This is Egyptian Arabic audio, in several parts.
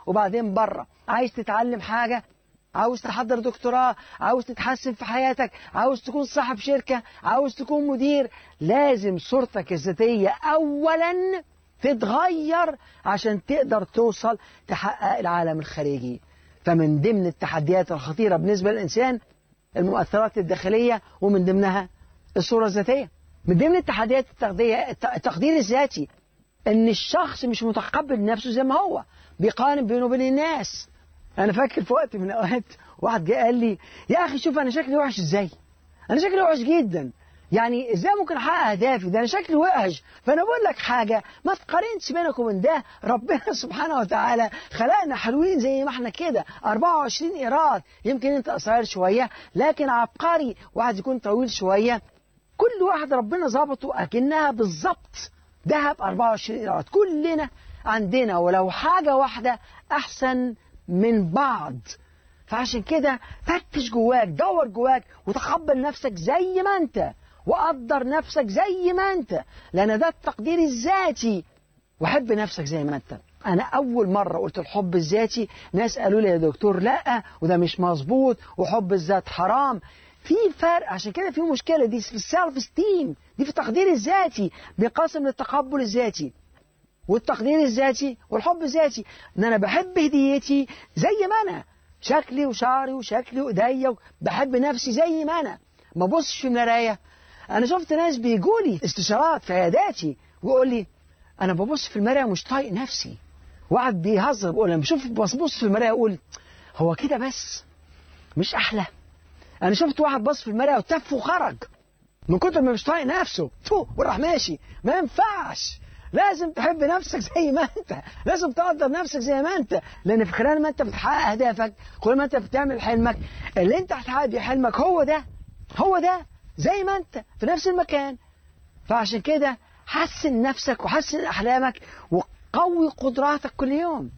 وبعدين بره عايز تتعلم حاجة عاوز تحضر دكتوراه عاوز تتحسن في حياتك عاوز تكون صاحب شركة عاوز تكون مدير لازم صورتك الذاتية أولا تتغير عشان تقدر توصل تحقق العالم الخارجي فمن ضمن التحديات الخطيرة بالنسبة للإنسان المؤثرات الداخلية ومن ضمنها الصورة الذاتية من ضمن التحديات التقدير, التقدير الذاتي ان الشخص مش متقبل نفسه زي ما هو بيقارن بينه وبين الناس انا فاكر في وقت من الاوقات واحد جه قال لي يا اخي شوف انا شكلي وحش ازاي انا شكلي وحش جدا يعني ازاي ممكن احقق اهدافي ده انا شكلي وحش فانا بقول لك حاجه ما تقارنش بينك وبين ده ربنا سبحانه وتعالى خلقنا حلوين زي ما احنا كده 24 ايراد يمكن انت قصير شويه لكن عبقري واحد يكون طويل شويه كل واحد ربنا ظبطه اكنها بالظبط ذهب 24 ايراد كلنا عندنا ولو حاجه واحده احسن من بعض فعشان كده فتش جواك دور جواك وتقبل نفسك زي ما انت وقدر نفسك زي ما انت لان ده التقدير الذاتي وحب نفسك زي ما انت انا اول مره قلت الحب الذاتي ناس قالوا لي يا دكتور لا وده مش مظبوط وحب الذات حرام في فرق عشان كده في مشكله دي في السيلف ستيم دي في التقدير الذاتي بينقسم للتقبل الذاتي والتقدير الذاتي والحب الذاتي ان انا بحب هديتي زي ما انا شكلي وشعري وشكلي وايديا بحب نفسي زي ما انا ما ببصش في المرايه انا شفت ناس بيجوا لي استشارات في عياداتي ويقول لي انا ببص في المرايه مش طايق نفسي واحد بيهزر بيقول انا بشوف ببص في المرايه اقول هو كده بس مش احلى انا شفت واحد بص في المرايه وتف وخرج من كتر ما مش طايق نفسه تو وراح ماشي ما ينفعش لازم تحب نفسك زي ما انت لازم تقدر نفسك زي ما انت لان في خلال ما انت بتحقق اهدافك كل ما انت بتعمل حلمك اللي انت هتحقق بيه حلمك هو ده هو ده زي ما انت في نفس المكان فعشان كده حسن نفسك وحسن احلامك وقوي قدراتك كل يوم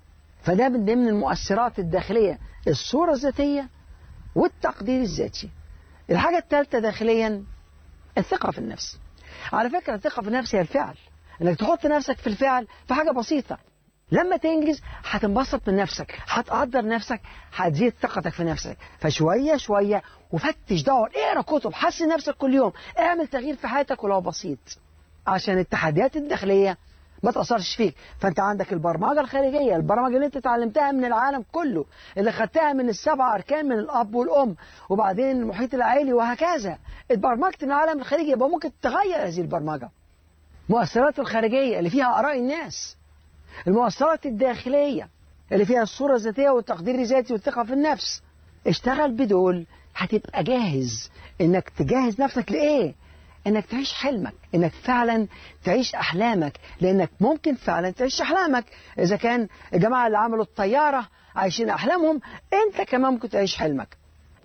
فده من ضمن المؤثرات الداخليه الصوره الذاتيه والتقدير الذاتي الحاجه الثالثه داخليا الثقه في النفس على فكره الثقه في النفس هي الفعل انك تحط نفسك في الفعل في حاجه بسيطه لما تنجز هتنبسط من نفسك هتقدر نفسك هتزيد ثقتك في نفسك فشوية شوية وفتش دور اقرا كتب حسن نفسك كل يوم اعمل تغيير في حياتك ولو بسيط عشان التحديات الداخلية ما تأثرش فيك فانت عندك البرمجة الخارجية البرمجة اللي انت اتعلمتها من العالم كله اللي خدتها من السبع أركان من الأب والأم وبعدين المحيط العائلي وهكذا اتبرمجت من العالم الخارجي يبقى ممكن تغير هذه البرمجة المؤثرات الخارجية اللي فيها آراء الناس المؤثرات الداخلية اللي فيها الصورة الذاتية والتقدير الذاتي والثقة في النفس اشتغل بدول هتبقى جاهز انك تجهز نفسك لإيه انك تعيش حلمك انك فعلا تعيش احلامك لانك ممكن فعلا تعيش احلامك اذا كان الجماعة اللي عملوا الطيارة عايشين احلامهم انت كمان ممكن تعيش حلمك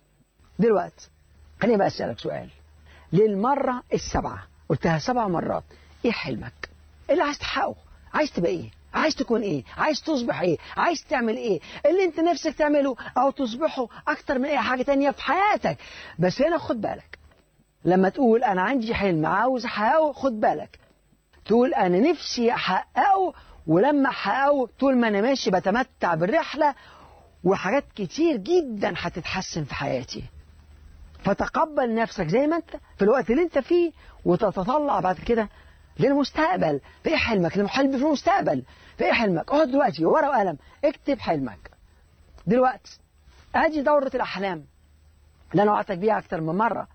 دلوقتي خليني بقى اسألك سؤال للمرة السبعة قلتها سبع مرات ايه حلمك ايه اللي عايز تحققه عايز تبقى ايه عايز تكون ايه عايز تصبح ايه عايز تعمل ايه اللي انت نفسك تعمله او تصبحه اكتر من اي حاجة تانية في حياتك بس هنا خد بالك لما تقول انا عندي حلم عاوز احققه خد بالك تقول انا نفسي احققه ولما احققه طول ما انا ماشي بتمتع بالرحلة وحاجات كتير جدا هتتحسن في حياتي فتقبل نفسك زي ما انت في الوقت اللي انت فيه وتتطلع بعد كده للمستقبل في ايه حلمك الحلم في المستقبل في ايه حلمك اقعد دلوقتي ورقه وقلم اكتب حلمك دلوقتي ادي دورة الاحلام اللي انا وعدتك بيها اكتر من مرة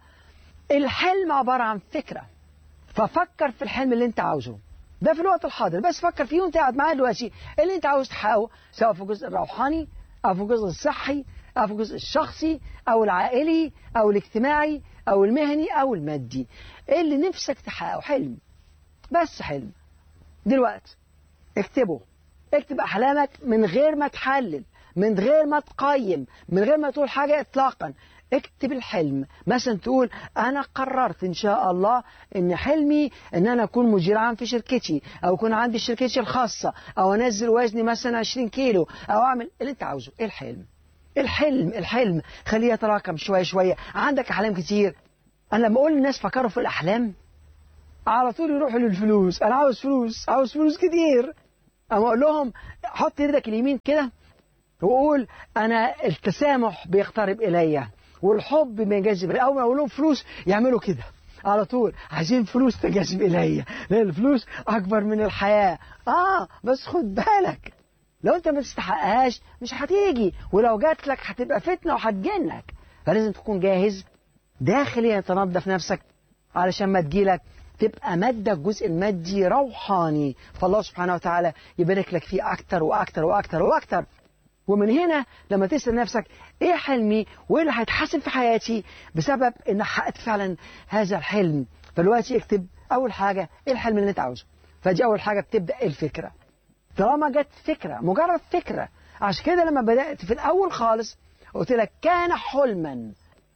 الحلم عبارة عن فكرة ففكر في الحلم اللي انت عاوزه ده في الوقت الحاضر بس فكر فيه وانت قاعد معايا دلوقتي اللي انت عاوز تحققه سواء في الجزء الروحاني او في الجزء الصحي او في الجزء الشخصي او العائلي او الاجتماعي او المهني او المادي اللي نفسك تحققه حلم بس حلم دلوقتي اكتبه اكتب احلامك من غير ما تحلل من غير ما تقيم من غير ما تقول حاجة اطلاقا اكتب الحلم مثلا تقول انا قررت ان شاء الله ان حلمي ان انا اكون مدير عام في شركتي او يكون عندي شركتي الخاصة او انزل وزني مثلا 20 كيلو او اعمل اللي انت عاوزه ايه الحلم الحلم الحلم خليه يتراكم شوية شوية عندك احلام كتير انا لما اقول للناس فكروا في الاحلام على طول يروحوا للفلوس انا عاوز فلوس عاوز فلوس كتير اما اقول لهم حط ايدك اليمين كده وقول انا التسامح بيقترب الي والحب بينجذب الي اول ما اقول لهم فلوس يعملوا كده على طول عايزين فلوس تجذب الي لان الفلوس اكبر من الحياه اه بس خد بالك لو انت ما تستحقهاش مش هتيجي ولو جات لك هتبقى فتنه وهتجنك فلازم تكون جاهز داخليا تنظف نفسك علشان ما تجيلك تبقى مادة الجزء المادي روحاني فالله سبحانه وتعالى يبارك لك فيه أكتر وأكتر وأكتر وأكتر ومن هنا لما تسأل نفسك إيه حلمي وإيه اللي هيتحسن في حياتي بسبب إن حققت فعلا هذا الحلم فدلوقتي اكتب أول حاجة إيه الحلم اللي أنت عاوزه فدي أول حاجة بتبدأ الفكرة طالما جت فكرة مجرد فكرة عشان كده لما بدأت في الأول خالص قلت لك كان حلما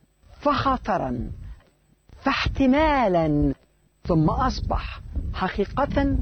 فخطرا فاحتمالا ثم أصبح حقيقة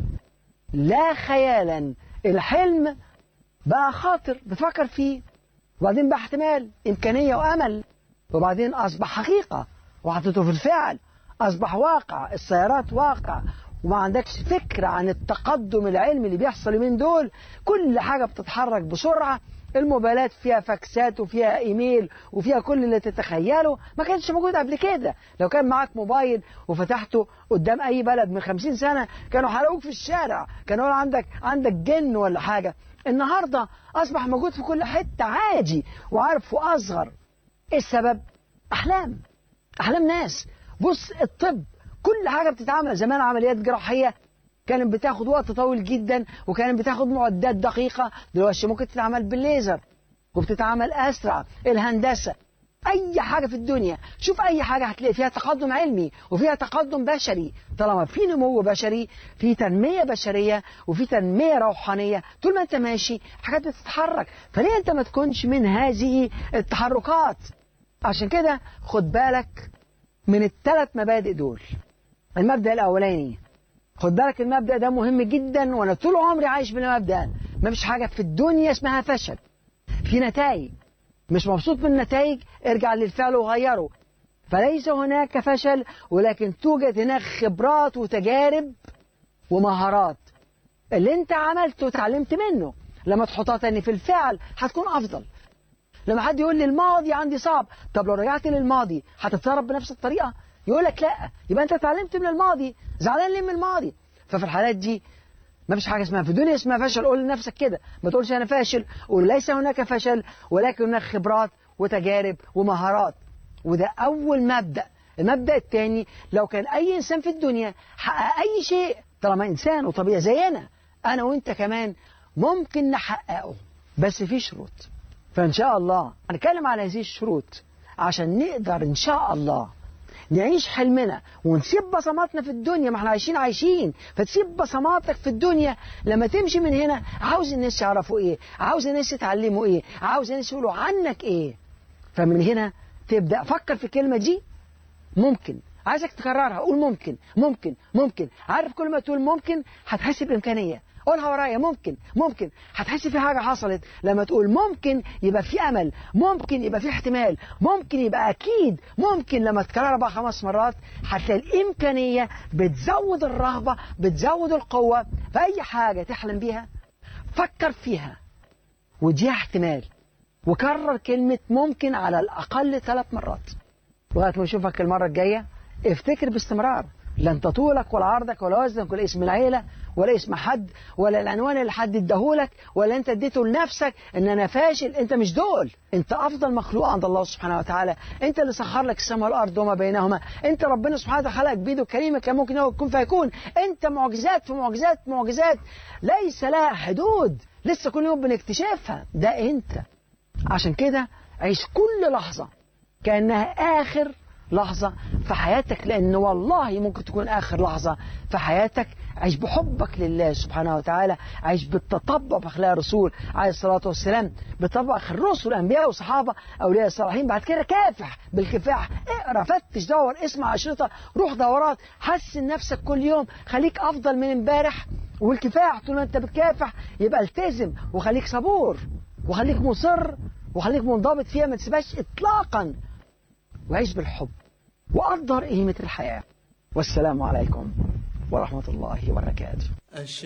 لا خيالا الحلم بقى خاطر بفكر فيه وبعدين بقى احتمال إمكانية وأمل وبعدين أصبح حقيقة وحطيته في الفعل أصبح واقع السيارات واقع وما عندكش فكرة عن التقدم العلمي اللي بيحصل من دول كل حاجة بتتحرك بسرعة الموبايلات فيها فاكسات وفيها ايميل وفيها كل اللي تتخيله ما كانش موجود قبل كده لو كان معاك موبايل وفتحته قدام اي بلد من خمسين سنة كانوا حرقوك في الشارع كانوا عندك عندك جن ولا حاجة النهاردة اصبح موجود في كل حتة عادي وعارف واصغر ايه السبب احلام احلام ناس بص الطب كل حاجة بتتعمل زمان عمليات جراحية كانت بتاخد وقت طويل جدا وكانت بتاخد معدات دقيقة دلوقتي ممكن تتعمل بالليزر وبتتعمل أسرع الهندسة أي حاجة في الدنيا شوف أي حاجة هتلاقي فيها تقدم علمي وفيها تقدم بشري طالما في نمو بشري في تنمية بشرية وفي تنمية روحانية طول ما أنت ماشي حاجات بتتحرك فليه أنت ما تكونش من هذه التحركات عشان كده خد بالك من الثلاث مبادئ دول المبدأ الأولاني خد بالك المبدأ ده مهم جدا وأنا طول عمري عايش بالمبدأ ما فيش حاجة في الدنيا اسمها فشل في نتائج مش مبسوط من النتائج ارجع للفعل وغيره فليس هناك فشل ولكن توجد هناك خبرات وتجارب ومهارات اللي انت عملته وتعلمت منه لما تحطها تاني في الفعل هتكون أفضل لما حد يقول لي الماضي عندي صعب طب لو رجعت للماضي هتتصرف بنفس الطريقة يقول لك لا يبقى انت اتعلمت من الماضي زعلان ليه من الماضي ففي الحالات دي ما فيش حاجة اسمها في الدنيا اسمها فشل قول لنفسك كده ما تقولش أنا فاشل قول ليس هناك فشل ولكن هناك خبرات وتجارب ومهارات وده أول مبدأ المبدأ الثاني لو كان أي إنسان في الدنيا حقق أي شيء طالما إنسان وطبيعي زينا أنا وأنت كمان ممكن نحققه بس في شروط فإن شاء الله هنتكلم على هذه الشروط عشان نقدر إن شاء الله نعيش حلمنا ونسيب بصماتنا في الدنيا ما احنا عايشين عايشين فتسيب بصماتك في الدنيا لما تمشي من هنا عاوز الناس يعرفوا ايه عاوز الناس يتعلموا ايه عاوز الناس يقولوا عنك ايه فمن هنا تبدأ فكر في الكلمة دي ممكن عايزك تكررها قول ممكن ممكن ممكن عارف كل ما تقول ممكن هتحس بإمكانية قولها ورايا ممكن ممكن هتحس في حاجة حصلت لما تقول ممكن يبقى في أمل ممكن يبقى في احتمال ممكن يبقى أكيد ممكن لما تكررها بقى خمس مرات هتلاقي الإمكانية بتزود الرغبة بتزود القوة في أي حاجة تحلم بيها فكر فيها ودي احتمال وكرر كلمة ممكن على الأقل ثلاث مرات لغاية ما نشوفك المرة الجاية افتكر باستمرار لا انت طولك ولا عرضك ولا وزنك ولا اسم العيلة ولا اسم حد ولا العنوان اللي حد اداهولك ولا انت اديته لنفسك ان انا فاشل انت مش دول انت افضل مخلوق عند الله سبحانه وتعالى انت اللي سخر لك السماء والارض وما بينهما انت ربنا سبحانه وتعالى خلقك بيده الكريمه كان ممكن يكون فيكون انت معجزات في معجزات معجزات ليس لها حدود لسه كل يوم بنكتشفها ده انت عشان كده عيش كل لحظه كانها اخر لحظة في حياتك لأن والله ممكن تكون آخر لحظة في حياتك عيش بحبك لله سبحانه وتعالى عيش بالتطبع بأخلاق الرسول عليه الصلاة والسلام بطبع الرسل الأنبياء والصحابة أولياء الصالحين بعد كده كافح بالكفاح اقرا فتش دور اسمع أشرطة روح دورات حسن نفسك كل يوم خليك أفضل من امبارح والكفاح طول ما أنت بتكافح يبقى التزم وخليك صبور وخليك مصر وخليك منضبط فيها ما تسيبهاش إطلاقا وعيش بالحب وقدر قيمة الحياة والسلام عليكم ورحمة الله وبركاته